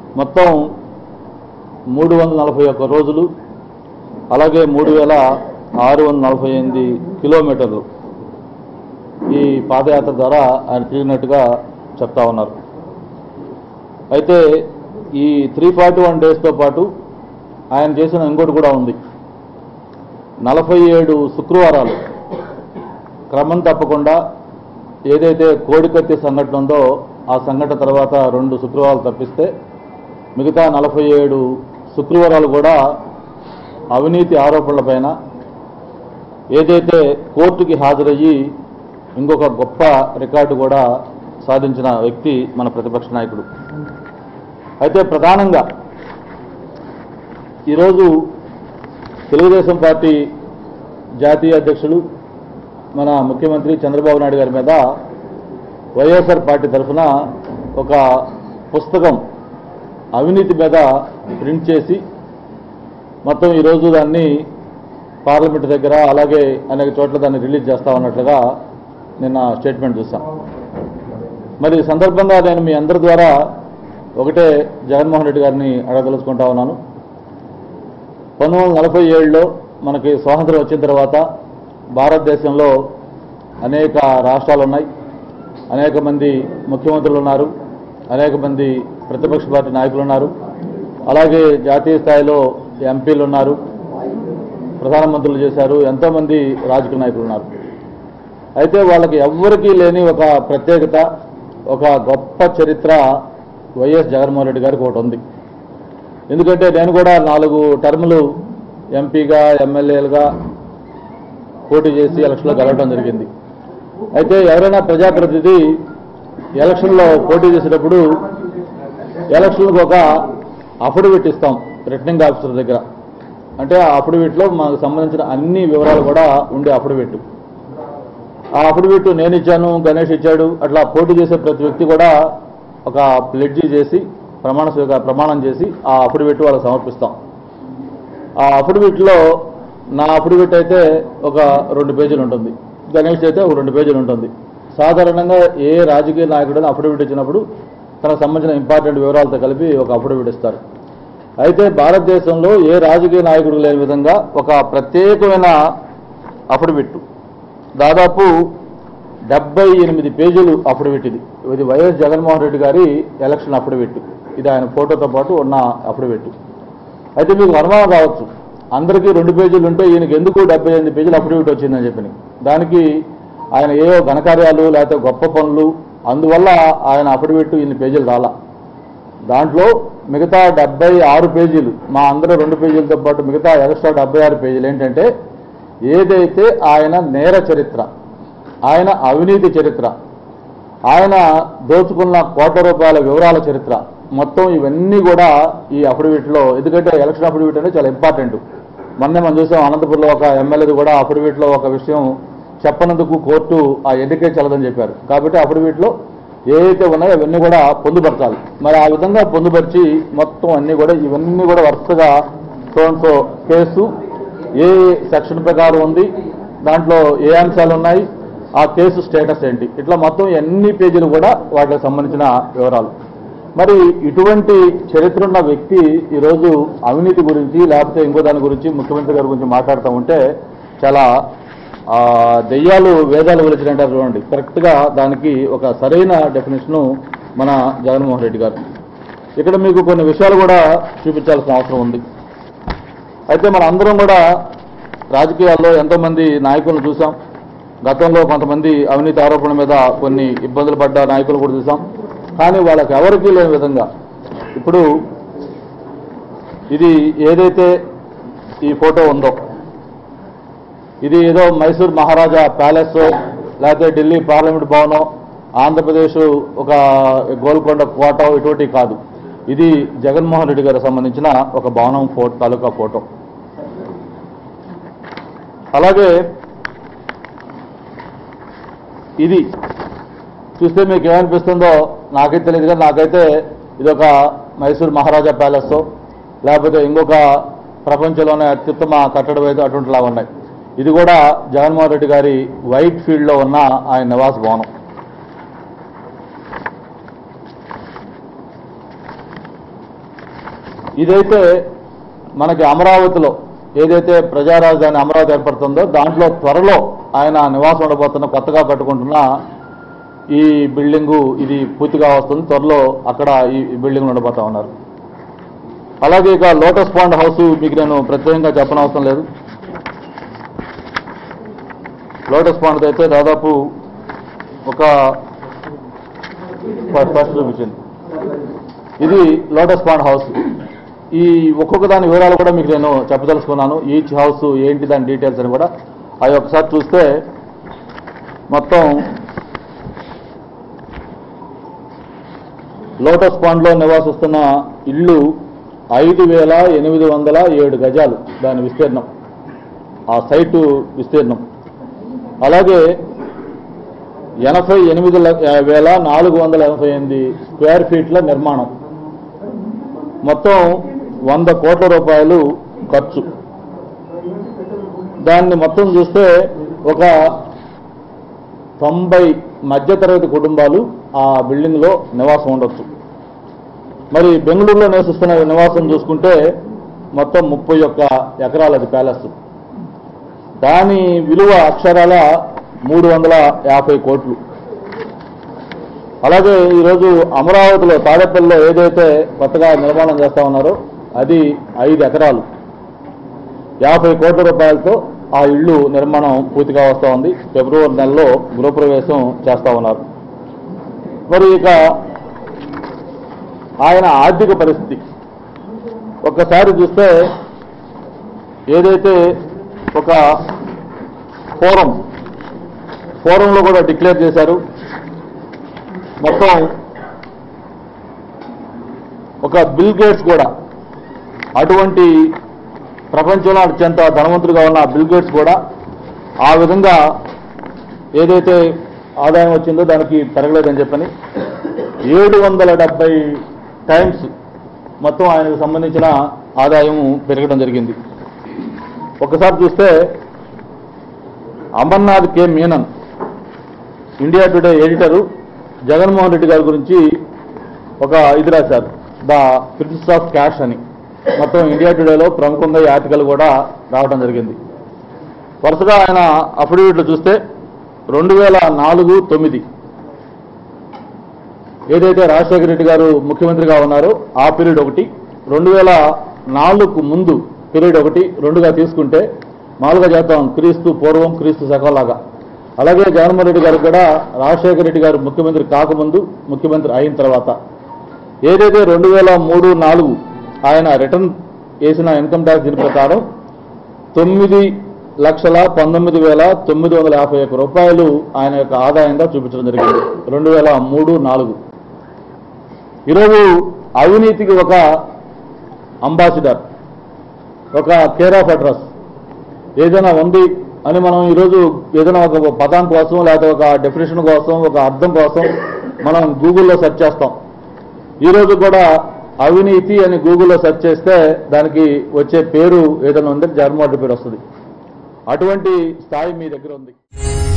మొత్తం మూడు వందల నలభై ఒక్క రోజులు అలాగే మూడు వేల ఆరు వందల నలభై ఎనిమిది కిలోమీటర్లు ఈ పాదయాత్ర ద్వారా ఆయన తిరిగినట్టుగా చెప్తా ఉన్నారు అయితే ఈ త్రీ ఫార్టీ వన్ డేస్తో పాటు ఆయన చేసిన ఇంకోటి కూడా ఉంది నలభై ఏడు శుక్రవారాలు క్రమం తప్పకుండా ఏదైతే కోడికత్తి సంఘటన ఉందో ఆ సంఘటన తర్వాత రెండు శుక్రవారాలు తప్పిస్తే మిగతా నలభై ఏడు శుక్రవారాలు కూడా అవినీతి ఆరోపణలపైన ఏదైతే కోర్టుకి హాజరయ్యి ఇంకొక గొప్ప రికార్డు కూడా సాధించిన వ్యక్తి మన ప్రతిపక్ష నాయకుడు అయితే ప్రధానంగా ఈరోజు తెలుగుదేశం పార్టీ జాతీయ అధ్యక్షులు మన ముఖ్యమంత్రి చంద్రబాబు నాయుడు గారి మీద వైఎస్ఆర్ పార్టీ తరఫున ఒక పుస్తకం అవినీతి మీద ప్రింట్ చేసి మొత్తం ఈరోజు దాన్ని పార్లమెంట్ దగ్గర అలాగే అనేక చోట్ల దాన్ని రిలీజ్ చేస్తా ఉన్నట్లుగా నిన్న స్టేట్మెంట్ చూసాం మరి ఈ సందర్భంగా నేను మీ అందరి ద్వారా ఒకటే జగన్మోహన్ రెడ్డి గారిని అడగదలుచుకుంటా ఉన్నాను పంతొమ్మిది వందల నలభై ఏడులో మనకి స్వాతంత్రం వచ్చిన తర్వాత భారతదేశంలో అనేక రాష్ట్రాలు ఉన్నాయి అనేక మంది ముఖ్యమంత్రులు ఉన్నారు అనేక మంది ప్రతిపక్ష పార్టీ నాయకులు ఉన్నారు అలాగే జాతీయ స్థాయిలో ఎంపీలు ఉన్నారు ప్రధానమంత్రులు చేశారు ఎంతోమంది రాజకీయ నాయకులు ఉన్నారు అయితే వాళ్ళకి ఎవ్వరికీ లేని ఒక ప్రత్యేకత ఒక గొప్ప చరిత్ర వైఎస్ జగన్మోహన్ రెడ్డి గారికి ఒకటి ఉంది ఎందుకంటే నేను కూడా నాలుగు టర్ములు ఎంపీగా ఎమ్మెల్యేలుగా పోటీ చేసి ఎలక్షన్లో గెలవడం జరిగింది అయితే ఎవరైనా ప్రజాప్రతినిధి ఎలక్షన్లో పోటీ చేసేటప్పుడు ఎలక్షన్లకు ఒక అఫిడవిట్ ఇస్తాం రిటర్నింగ్ ఆఫీసర్ దగ్గర అంటే ఆ అఫిడవిట్లో మనకు సంబంధించిన అన్ని వివరాలు కూడా ఉండే అఫిడవిట్ ఆ అఫిడవిట్ నేను ఇచ్చాను గణేష్ ఇచ్చాడు అట్లా పోటీ చేసే ప్రతి వ్యక్తి కూడా ఒక ప్లెడ్జీ చేసి ప్రమాణ స్వీకార ప్రమాణం చేసి ఆ అఫిడవిట్ వాళ్ళకి సమర్పిస్తాం ఆ అఫిడవిట్లో నా అఫిడవిట్ అయితే ఒక రెండు పేజీలు ఉంటుంది గణేష్ అయితే ఒక రెండు పేజీలు ఉంటుంది సాధారణంగా ఏ రాజకీయ నాయకుడైనా అఫిడవిట్ ఇచ్చినప్పుడు తనకు సంబంధించిన ఇంపార్టెంట్ వివరాలతో కలిపి ఒక అఫిడవిట్ ఇస్తారు అయితే భారతదేశంలో ఏ రాజకీయ నాయకుడు లేని విధంగా ఒక ప్రత్యేకమైన అఫిడవిట్ దాదాపు డెబ్బై ఎనిమిది పేజీలు అఫిడవిట్ ఇది ఇది వైఎస్ జగన్మోహన్ రెడ్డి గారి ఎలక్షన్ అఫిడవిట్ ఇది ఆయన ఫోటోతో పాటు ఉన్న అఫిడవిట్ అయితే మీకు అనుమానం కావచ్చు అందరికీ రెండు పేజీలు ఉంటే ఈయనకి ఎందుకు డెబ్బై ఎనిమిది పేజీలు అఫిడవిట్ వచ్చిందని చెప్పి దానికి ఆయన ఏవో ఘనకార్యాలు లేకపోతే గొప్ప పనులు అందువల్ల ఆయన అఫిడవిట్ ఇన్ని పేజీలు రాలా దాంట్లో మిగతా డెబ్బై ఆరు పేజీలు మా అందరూ రెండు పేజీలతో పాటు మిగతా ఎక్స్ట్రా డెబ్బై ఆరు పేజీలు ఏంటంటే ఏదైతే ఆయన నేర చరిత్ర ఆయన అవినీతి చరిత్ర ఆయన దోచుకున్న కోట్ల రూపాయల వివరాల చరిత్ర మొత్తం ఇవన్నీ కూడా ఈ అఫిడవిట్లో ఎందుకంటే ఎలక్షన్ అఫిడవిట్ అనేది చాలా ఇంపార్టెంట్ మొన్నే మనం చూసాం అనంతపురంలో ఒక ఎమ్మెల్యేది కూడా అఫిడవిట్లో ఒక విషయం చెప్పనందుకు కోర్టు ఆ ఎన్నికే చల్లదని చెప్పారు కాబట్టి అఫిడవిట్లో ఏవైతే ఉన్నాయో అవన్నీ కూడా పొందుపరచాలి మరి ఆ విధంగా పొందుపరిచి మొత్తం అన్నీ కూడా ఇవన్నీ కూడా వరుసగా సో కేసు ఏ సెక్షన్ ప్రకారం ఉంది దాంట్లో ఏ అంశాలు ఉన్నాయి ఆ కేసు స్టేటస్ ఏంటి ఇట్లా మొత్తం ఎన్ని పేజీలు కూడా వాటికి సంబంధించిన వివరాలు మరి ఇటువంటి చరిత్ర ఉన్న వ్యక్తి ఈరోజు అవినీతి గురించి లేకపోతే ఇంకో దాని గురించి ముఖ్యమంత్రి గారి గురించి మాట్లాడుతూ ఉంటే చాలా ఆ, దెయ్యాలు వేదాలు వెలిచినట్టారు చూడండి కరెక్ట్గా దానికి ఒక సరైన డెఫినేషను మన జగన్మోహన్ రెడ్డి గారు ఇక్కడ మీకు కొన్ని విషయాలు కూడా చూపించాల్సిన అవసరం ఉంది అయితే మన అందరం కూడా రాజకీయాల్లో ఎంతోమంది నాయకులను చూసాం గతంలో కొంతమంది అవినీతి ఆరోపణల మీద కొన్ని ఇబ్బందులు పడ్డ నాయకులు కూడా చూసాం కానీ వాళ్ళకి ఎవరికీ లేని విధంగా ఇప్పుడు ఇది ఏదైతే ఈ ఫోటో ఉందో ఇది ఏదో మైసూర్ మహారాజా ప్యాలెస్ లేకపోతే ఢిల్లీ పార్లమెంట్ భవనం ఆంధ్రప్రదేశ్ ఒక గోల్కొండ కోట ఇటువంటి కాదు ఇది జగన్మోహన్ రెడ్డి గారికి సంబంధించిన ఒక భవనం ఫోటో తాలూకా ఫోటో అలాగే ఇది చూస్తే మీకు ఏమనిపిస్తుందో నాకైతే తెలియదు కానీ నాకైతే ఇది ఒక మైసూర్ మహారాజా ప్యాలెస్ లేకపోతే ఇంకొక ప్రపంచంలోనే అత్యుత్తమ కట్టడం ఏదో అటువంటిలా ఉన్నాయి ఇది కూడా జగన్మోహన్ రెడ్డి గారి వైట్ ఫీల్డ్లో ఉన్న ఆయన నివాస భవనం ఇదైతే మనకి అమరావతిలో ఏదైతే ప్రజా రాజధాని అమరావతి ఏర్పడుతుందో దాంట్లో త్వరలో ఆయన నివాసం ఉండబోతున్న కొత్తగా కట్టుకుంటున్న ఈ బిల్డింగు ఇది పూర్తిగా వస్తుంది త్వరలో అక్కడ ఈ బిల్డింగ్ ఉండబోతా ఉన్నారు అలాగే ఇక లోటస్ పాండ్ హౌస్ మీకు నేను ప్రత్యేకంగా చెప్పనవసరం లేదు లోటస్ పాండ్ అయితే దాదాపు ఒక ఫస్ట్ ఫస్ట్ చూపించింది ఇది లోటస్ పాండ్ హౌస్ ఈ ఒక్కొక్క దాని వివరాలు కూడా మీకు నేను చెప్పదలుచుకున్నాను ఈచ్ హౌస్ ఏంటి దాని డీటెయిల్స్ అని కూడా అవి ఒకసారి చూస్తే మొత్తం లోటస్ పాండ్లో నివాసిస్తున్న ఇల్లు ఐదు వేల ఎనిమిది వందల ఏడు గజాలు దాని విస్తీర్ణం ఆ సైటు విస్తీర్ణం అలాగే ఎనభై ఎనిమిది ల- వేల నాలుగు వందల ఎనభై ఎనిమిది స్క్వేర్ ఫీట్ల నిర్మాణం మొత్తం వంద కోట్ల రూపాయలు ఖర్చు దాన్ని మొత్తం చూస్తే ఒక తొంభై మధ్యతరగతి కుటుంబాలు ఆ బిల్డింగ్లో నివాసం ఉండొచ్చు మరి బెంగళూరులో నివసిస్తున్న నివాసం చూసుకుంటే మొత్తం ముప్పై ఒక్క ఎకరాలది ప్యాలెస్ దాని విలువ అక్షరాల మూడు వందల యాభై కోట్లు అలాగే ఈరోజు అమరావతిలో తాడేపల్లిలో ఏదైతే కొత్తగా నిర్మాణం చేస్తా ఉన్నారో అది ఐదు ఎకరాలు యాభై కోట్ల రూపాయలతో ఆ ఇల్లు నిర్మాణం పూర్తిగా వస్తూ ఉంది ఫిబ్రవరి నెలలో గృహప్రవేశం చేస్తా ఉన్నారు మరి ఇక ఆయన ఆర్థిక పరిస్థితి ఒక్కసారి చూస్తే ఏదైతే ఒక ఫోరం ఫోరంలో కూడా డిక్లేర్ చేశారు మొత్తం ఒక బిల్ గేట్స్ కూడా అటువంటి ప్రపంచంలో అత్యంత ధనవంతుడిగా ఉన్న బిల్ గేట్స్ కూడా ఆ విధంగా ఏదైతే ఆదాయం వచ్చిందో దానికి పెరగలేదని చెప్పని ఏడు వందల డెబ్బై టైమ్స్ మొత్తం ఆయనకు సంబంధించిన ఆదాయం పెరగడం జరిగింది ఒకసారి చూస్తే Amarnath K Menon India Today editor Jaganmohan Reddy గారి గురించి ఒక ఇది రాశారు ద ప్రిన్స్ ఆఫ్ క్యాష్ అని మొత్తం ఇండియా టుడేలో ప్రముఖంగా ఈ ఆర్టికల్ కూడా రావడం జరిగింది వరుసగా ఆయన అఫిడవిట్లు చూస్తే రెండు వేల నాలుగు తొమ్మిది ఏదైతే రాజశేఖర రెడ్డి గారు ముఖ్యమంత్రిగా ఉన్నారో ఆ పీరియడ్ ఒకటి రెండు వేల నాలుగు ముందు పీరియడ్ ఒకటి రెండుగా తీసుకుంటే మామూలుగా చేద్దాం క్రీస్తు పూర్వం క్రీస్తు శకంలాగా అలాగే జగన్మోహన్ రెడ్డి గారు కూడా రాజశేఖర రెడ్డి గారు ముఖ్యమంత్రి కాకముందు ముఖ్యమంత్రి అయిన తర్వాత ఏదైతే రెండు వేల మూడు నాలుగు ఆయన రిటర్న్ వేసిన ఇన్కమ్ ట్యాక్స్ దీని ప్రకారం తొమ్మిది లక్షల పంతొమ్మిది వేల తొమ్మిది వందల యాభై ఒక్క రూపాయలు ఆయన యొక్క ఆదాయంగా చూపించడం జరిగింది రెండు వేల మూడు నాలుగు ఈరోజు అవినీతికి ఒక అంబాసిడర్ ఒక కేర్ ఆఫ్ అడ్రస్ ఏదైనా ఉంది అని మనం ఈరోజు ఏదైనా ఒక పదం కోసం లేకపోతే ఒక డెఫినేషన్ కోసం ఒక అర్థం కోసం మనం గూగుల్లో సెర్చ్ చేస్తాం ఈరోజు కూడా అవినీతి అని గూగుల్లో సెర్చ్ చేస్తే దానికి వచ్చే పేరు ఏదైనా ఉంటే జగన్మోహన్ రెడ్డి పేరు వస్తుంది అటువంటి స్థాయి మీ దగ్గర ఉంది